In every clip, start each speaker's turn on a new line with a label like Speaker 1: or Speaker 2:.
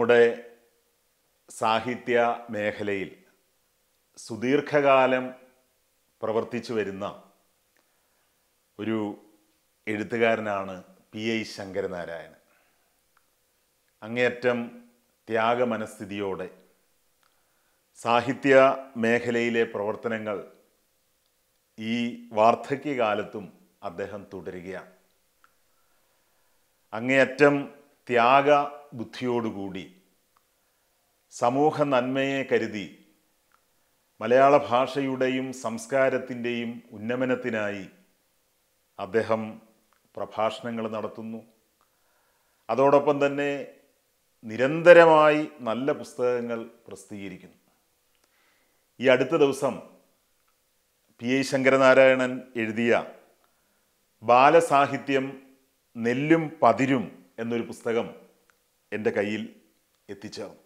Speaker 1: നമ്മുടെ സാഹിത്യ മേഖലയിൽ സുദീർഘകാലം പ്രവർത്തിച്ചു വരുന്ന ഒരു എഴുത്തുകാരനാണ് പി ഐ ശങ്കരനാരായണൻ അങ്ങേയറ്റം ത്യാഗമനസ്ഥിതിയോടെ സാഹിത്യ മേഖലയിലെ പ്രവർത്തനങ്ങൾ ഈ വാർദ്ധക്യകാലത്തും അദ്ദേഹം തുടരുകയാണ് അങ്ങേയറ്റം ത്യാഗ ബുദ്ധിയോടുകൂടി സമൂഹ നന്മയെ കരുതി മലയാള ഭാഷയുടെയും സംസ്കാരത്തിൻ്റെയും ഉന്നമനത്തിനായി അദ്ദേഹം പ്രഭാഷണങ്ങൾ നടത്തുന്നു അതോടൊപ്പം തന്നെ നിരന്തരമായി നല്ല പുസ്തകങ്ങൾ പ്രസിദ്ധീകരിക്കുന്നു ഈ അടുത്ത ദിവസം പി ഐ ശങ്കരനാരായണൻ എഴുതിയ ബാലസാഹിത്യം നെല്ലും പതിരും എന്നൊരു പുസ്തകം എൻ്റെ കയ്യിൽ എത്തിച്ചേർന്നു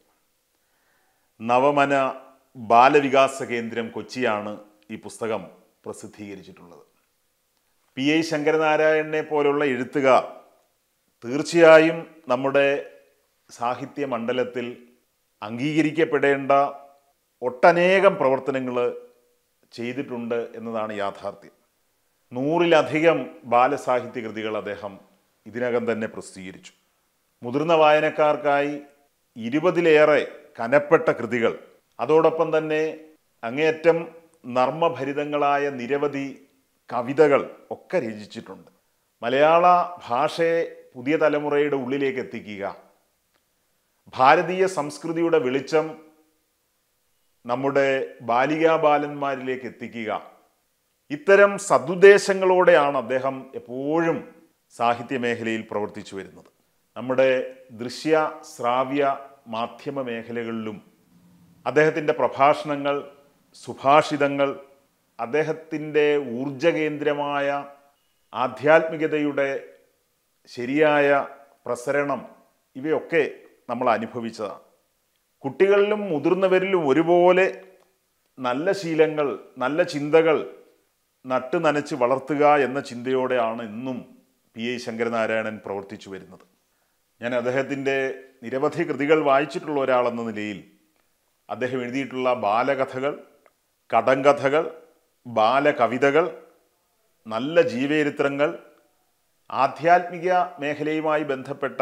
Speaker 1: നവമന ബാലവികാസ കേന്ദ്രം കൊച്ചിയാണ് ഈ പുസ്തകം പ്രസിദ്ധീകരിച്ചിട്ടുള്ളത് പി ഐ ശങ്കരനാരായണനെ പോലുള്ള എഴുത്തുകാർ തീർച്ചയായും നമ്മുടെ സാഹിത്യ മണ്ഡലത്തിൽ അംഗീകരിക്കപ്പെടേണ്ട ഒട്ടനേകം പ്രവർത്തനങ്ങൾ ചെയ്തിട്ടുണ്ട് എന്നതാണ് യാഥാർത്ഥ്യം നൂറിലധികം ബാലസാഹിത്യ കൃതികൾ അദ്ദേഹം ഇതിനകം തന്നെ പ്രസിദ്ധീകരിച്ചു മുതിർന്ന വായനക്കാർക്കായി ഇരുപതിലേറെ കനപ്പെട്ട കൃതികൾ അതോടൊപ്പം തന്നെ അങ്ങേയറ്റം നർമ്മഭരിതങ്ങളായ നിരവധി കവിതകൾ ഒക്കെ രചിച്ചിട്ടുണ്ട് മലയാള ഭാഷയെ പുതിയ തലമുറയുടെ ഉള്ളിലേക്ക് എത്തിക്കുക ഭാരതീയ സംസ്കൃതിയുടെ വെളിച്ചം നമ്മുടെ ബാലികാ ബാലന്മാരിലേക്ക് എത്തിക്കുക ഇത്തരം സതുദ്ദേശങ്ങളോടെയാണ് അദ്ദേഹം എപ്പോഴും സാഹിത്യ മേഖലയിൽ പ്രവർത്തിച്ചു വരുന്നത് നമ്മുടെ ദൃശ്യ ശ്രാവ്യ മാധ്യമ മേഖലകളിലും അദ്ദേഹത്തിൻ്റെ പ്രഭാഷണങ്ങൾ സുഭാഷിതങ്ങൾ അദ്ദേഹത്തിൻ്റെ ഊർജകേന്ദ്രമായ ആധ്യാത്മികതയുടെ ശരിയായ പ്രസരണം ഇവയൊക്കെ നമ്മൾ അനുഭവിച്ചതാണ് കുട്ടികളിലും മുതിർന്നവരിലും ഒരുപോലെ നല്ല ശീലങ്ങൾ നല്ല ചിന്തകൾ നട്ടു നനച്ച് വളർത്തുക എന്ന ചിന്തയോടെയാണ് ഇന്നും പി ഐ ശങ്കരനാരായണൻ പ്രവർത്തിച്ചു വരുന്നത് ഞാൻ അദ്ദേഹത്തിൻ്റെ നിരവധി കൃതികൾ വായിച്ചിട്ടുള്ള ഒരാളെന്ന നിലയിൽ അദ്ദേഹം എഴുതിയിട്ടുള്ള ബാലകഥകൾ കടങ്കഥകൾ ബാലകവിതകൾ നല്ല ജീവചരിത്രങ്ങൾ ആധ്യാത്മിക മേഖലയുമായി ബന്ധപ്പെട്ട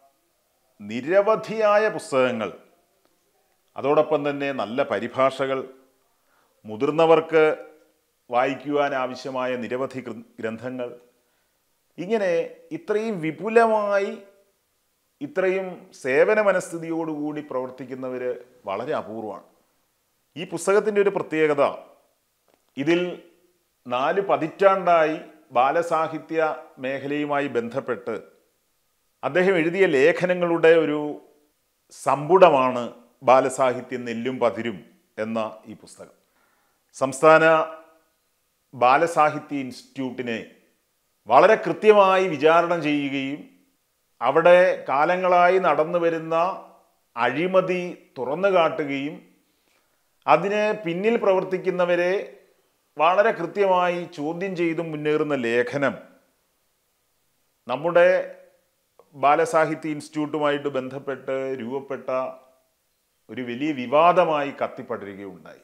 Speaker 1: നിരവധിയായ പുസ്തകങ്ങൾ അതോടൊപ്പം തന്നെ നല്ല പരിഭാഷകൾ മുതിർന്നവർക്ക് വായിക്കുവാൻ ആവശ്യമായ നിരവധി കൃ- ഗ്രന്ഥങ്ങൾ ഇങ്ങനെ ഇത്രയും വിപുലമായി ഇത്രയും സേവന മനസ്ഥിതിയോടുകൂടി പ്രവർത്തിക്കുന്നവർ വളരെ അപൂർവമാണ് ഈ പുസ്തകത്തിൻ്റെ ഒരു പ്രത്യേകത ഇതിൽ നാല് പതിറ്റാണ്ടായി ബാലസാഹിത്യ മേഖലയുമായി ബന്ധപ്പെട്ട് അദ്ദേഹം എഴുതിയ ലേഖനങ്ങളുടെ ഒരു സമ്പുടമാണ് ബാലസാഹിത്യം നെല്ലും പതിരും എന്ന ഈ പുസ്തകം സംസ്ഥാന ബാലസാഹിത്യ ഇൻസ്റ്റിറ്റ്യൂട്ടിനെ വളരെ കൃത്യമായി വിചാരണ ചെയ്യുകയും അവിടെ കാലങ്ങളായി നടന്നു വരുന്ന അഴിമതി തുറന്നു കാട്ടുകയും അതിന് പിന്നിൽ പ്രവർത്തിക്കുന്നവരെ വളരെ കൃത്യമായി ചോദ്യം ചെയ്തു മുന്നേറുന്ന ലേഖനം നമ്മുടെ ബാലസാഹിത്യ ഇൻസ്റ്റിറ്റ്യൂട്ടുമായിട്ട് ബന്ധപ്പെട്ട് രൂപപ്പെട്ട ഒരു വലിയ വിവാദമായി കത്തിപ്പടരുകയുണ്ടായി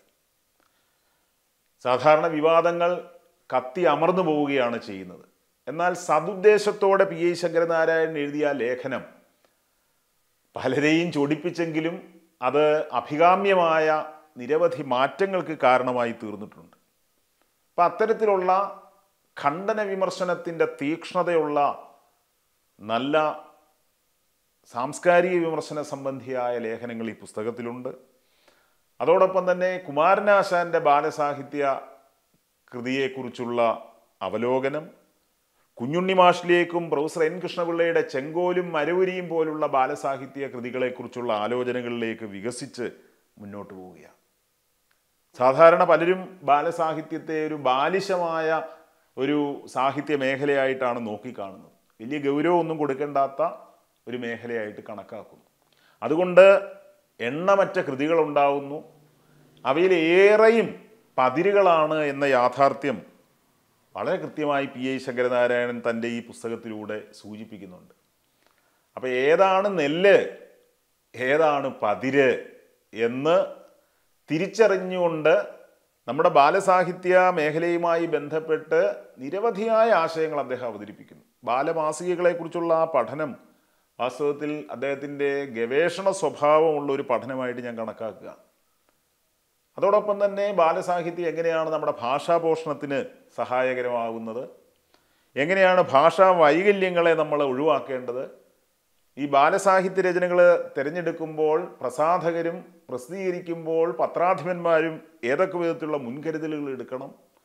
Speaker 1: സാധാരണ വിവാദങ്ങൾ കത്തി അമർന്നു പോവുകയാണ് ചെയ്യുന്നത് എന്നാൽ സതുദ്ദേശത്തോടെ പി ഐ ശങ്കരനാരായണൻ എഴുതിയ ആ ലേഖനം പലരെയും ചൊടിപ്പിച്ചെങ്കിലും അത് അഭികാമ്യമായ നിരവധി മാറ്റങ്ങൾക്ക് കാരണമായി തീർന്നിട്ടുണ്ട് അപ്പം അത്തരത്തിലുള്ള ഖണ്ഡന വിമർശനത്തിൻ്റെ തീക്ഷ്ണതയുള്ള നല്ല സാംസ്കാരിക വിമർശന സംബന്ധിയായ ലേഖനങ്ങൾ ഈ പുസ്തകത്തിലുണ്ട് അതോടൊപ്പം തന്നെ കുമാരനാശാന്റെ ബാലസാഹിത്യ കൃതിയെക്കുറിച്ചുള്ള അവലോകനം കുഞ്ഞുണ്ണി മാഷിലേക്കും പ്രൊഫസർ എൻ കൃഷ്ണപിള്ളയുടെ ചെങ്കോലും മരവുരിയും പോലുള്ള ബാലസാഹിത്യ കൃതികളെക്കുറിച്ചുള്ള ആലോചനകളിലേക്ക് വികസിച്ച് മുന്നോട്ട് പോവുകയാണ് സാധാരണ പലരും ബാലസാഹിത്യത്തെ ഒരു ബാലിശമായ ഒരു സാഹിത്യ മേഖലയായിട്ടാണ് നോക്കിക്കാണുന്നത് വലിയ ഗൗരവമൊന്നും കൊടുക്കേണ്ടാത്ത ഒരു മേഖലയായിട്ട് കണക്കാക്കുന്നു അതുകൊണ്ട് എണ്ണമറ്റ കൃതികളുണ്ടാവുന്നു അവയിൽ ഏറെയും പതിരുകളാണ് എന്ന യാഥാർത്ഥ്യം വളരെ കൃത്യമായി പി ഐ ശങ്കരനാരായണൻ തൻ്റെ ഈ പുസ്തകത്തിലൂടെ സൂചിപ്പിക്കുന്നുണ്ട് അപ്പോൾ ഏതാണ് നെല്ല് ഏതാണ് പതിര് എന്ന് തിരിച്ചറിഞ്ഞുകൊണ്ട് നമ്മുടെ ബാലസാഹിത്യ മേഖലയുമായി ബന്ധപ്പെട്ട് നിരവധിയായ ആശയങ്ങൾ അദ്ദേഹം അവതരിപ്പിക്കുന്നു ബാലമാസികകളെക്കുറിച്ചുള്ള ആ പഠനം വാസ്തവത്തിൽ അദ്ദേഹത്തിൻ്റെ ഗവേഷണ സ്വഭാവമുള്ള ഒരു പഠനമായിട്ട് ഞാൻ കണക്കാക്കുക അതോടൊപ്പം തന്നെ ബാലസാഹിത്യം എങ്ങനെയാണ് നമ്മുടെ ഭാഷാപോഷണത്തിന് സഹായകരമാകുന്നത് എങ്ങനെയാണ് ഭാഷാ വൈകല്യങ്ങളെ നമ്മൾ ഒഴിവാക്കേണ്ടത് ഈ ബാലസാഹിത്യ രചനകൾ തിരഞ്ഞെടുക്കുമ്പോൾ പ്രസാധകരും പ്രസിദ്ധീകരിക്കുമ്പോൾ പത്രാധിപന്മാരും ഏതൊക്കെ വിധത്തിലുള്ള മുൻകരുതലുകൾ എടുക്കണം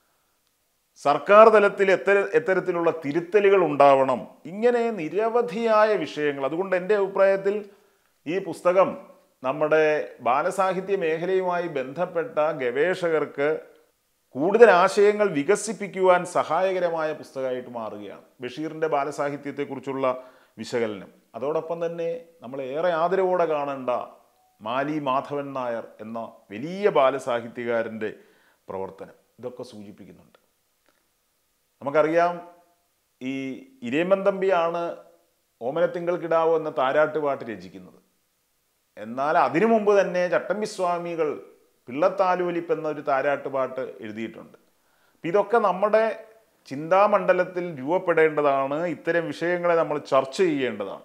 Speaker 1: സർക്കാർ തലത്തിൽ എത്തര എത്തരത്തിലുള്ള തിരുത്തലുകൾ ഉണ്ടാവണം ഇങ്ങനെ നിരവധിയായ വിഷയങ്ങൾ അതുകൊണ്ട് എൻ്റെ അഭിപ്രായത്തിൽ ഈ പുസ്തകം നമ്മുടെ ബാലസാഹിത്യ മേഖലയുമായി ബന്ധപ്പെട്ട ഗവേഷകർക്ക് കൂടുതൽ ആശയങ്ങൾ വികസിപ്പിക്കുവാൻ സഹായകരമായ പുസ്തകമായിട്ട് മാറുകയാണ് ബഷീറിൻ്റെ ബാലസാഹിത്യത്തെക്കുറിച്ചുള്ള വിശകലനം അതോടൊപ്പം തന്നെ നമ്മൾ ഏറെ ആദരവോടെ കാണേണ്ട മാലി മാധവൻ നായർ എന്ന വലിയ ബാലസാഹിത്യകാരൻ്റെ പ്രവർത്തനം ഇതൊക്കെ സൂചിപ്പിക്കുന്നുണ്ട് നമുക്കറിയാം ഈ ഇരേമൻ തമ്പിയാണ് ഓമനത്തിങ്കൾ കിടാവോ എന്ന താരാട്ട് പാട്ട് രചിക്കുന്നത് എന്നാൽ അതിനു മുമ്പ് തന്നെ ചട്ടമ്പി സ്വാമികൾ പിള്ളത്താലൂലിപ്പ് എന്ന ഒരു താരാട്ട് പാട്ട് എഴുതിയിട്ടുണ്ട് അപ്പം ഇതൊക്കെ നമ്മുടെ ചിന്താമണ്ഡലത്തിൽ രൂപപ്പെടേണ്ടതാണ് ഇത്തരം വിഷയങ്ങളെ നമ്മൾ ചർച്ച ചെയ്യേണ്ടതാണ്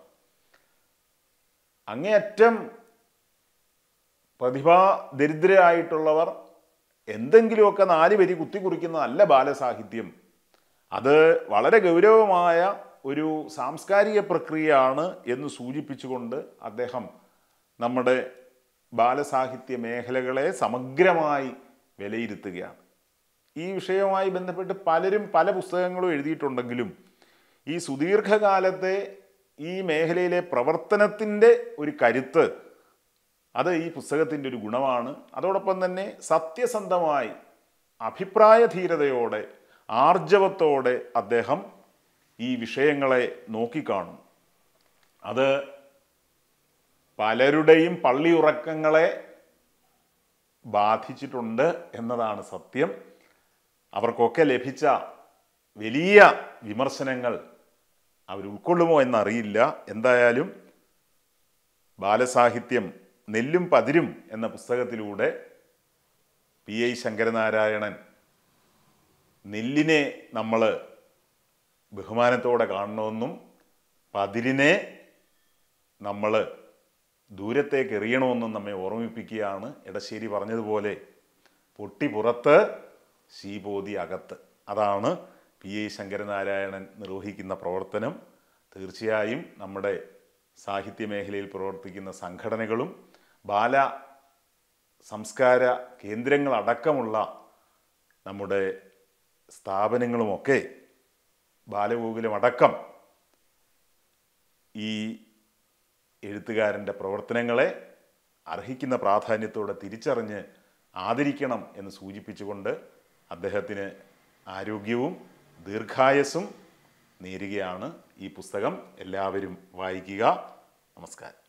Speaker 1: അങ്ങേയറ്റം പ്രതിഭാ ദരിദ്രരായിട്ടുള്ളവർ എന്തെങ്കിലുമൊക്കെ നാല് വരി കുത്തിക്കുറിക്കുന്നതല്ല ബാലസാഹിത്യം അത് വളരെ ഗൗരവമായ ഒരു സാംസ്കാരിക പ്രക്രിയയാണ് എന്ന് സൂചിപ്പിച്ചുകൊണ്ട് അദ്ദേഹം നമ്മുടെ ബാലസാഹിത്യ മേഖലകളെ സമഗ്രമായി വിലയിരുത്തുകയാണ് ഈ വിഷയവുമായി ബന്ധപ്പെട്ട് പലരും പല പുസ്തകങ്ങളും എഴുതിയിട്ടുണ്ടെങ്കിലും ഈ സുദീർഘകാലത്തെ ഈ മേഖലയിലെ പ്രവർത്തനത്തിൻ്റെ ഒരു കരുത്ത് അത് ഈ പുസ്തകത്തിൻ്റെ ഒരു ഗുണമാണ് അതോടൊപ്പം തന്നെ സത്യസന്ധമായി അഭിപ്രായ ധീരതയോടെ ആർജവത്തോടെ അദ്ദേഹം ഈ വിഷയങ്ങളെ നോക്കിക്കാണും അത് പലരുടെയും പള്ളിയുറക്കങ്ങളെ ബാധിച്ചിട്ടുണ്ട് എന്നതാണ് സത്യം അവർക്കൊക്കെ ലഭിച്ച വലിയ വിമർശനങ്ങൾ അവർ ഉൾക്കൊള്ളുമോ എന്നറിയില്ല എന്തായാലും ബാലസാഹിത്യം നെല്ലും പതിരും എന്ന പുസ്തകത്തിലൂടെ പി ഐ ശങ്കരനാരായണൻ നെല്ലിനെ നമ്മൾ ബഹുമാനത്തോടെ കാണണമെന്നും പതിരിനെ നമ്മൾ ദൂരത്തേക്ക് എറിയണമെന്നും നമ്മെ ഓർമ്മിപ്പിക്കുകയാണ് എടശ്ശേരി പറഞ്ഞതുപോലെ പൊട്ടി പുറത്ത് ശീപോതി അകത്ത് അതാണ് പി ഐ ശങ്കരനാരായണൻ നിർവഹിക്കുന്ന പ്രവർത്തനം തീർച്ചയായും നമ്മുടെ സാഹിത്യ മേഖലയിൽ പ്രവർത്തിക്കുന്ന സംഘടനകളും ബാല സംസ്കാര കേന്ദ്രങ്ങളടക്കമുള്ള നമ്മുടെ സ്ഥാപനങ്ങളുമൊക്കെ ബാലഗോകുലം അടക്കം ഈ എഴുത്തുകാരൻ്റെ പ്രവർത്തനങ്ങളെ അർഹിക്കുന്ന പ്രാധാന്യത്തോടെ തിരിച്ചറിഞ്ഞ് ആദരിക്കണം എന്ന് സൂചിപ്പിച്ചുകൊണ്ട് അദ്ദേഹത്തിന് ആരോഗ്യവും ദീർഘായസ്സും നേരുകയാണ് ഈ പുസ്തകം എല്ലാവരും വായിക്കുക നമസ്കാരം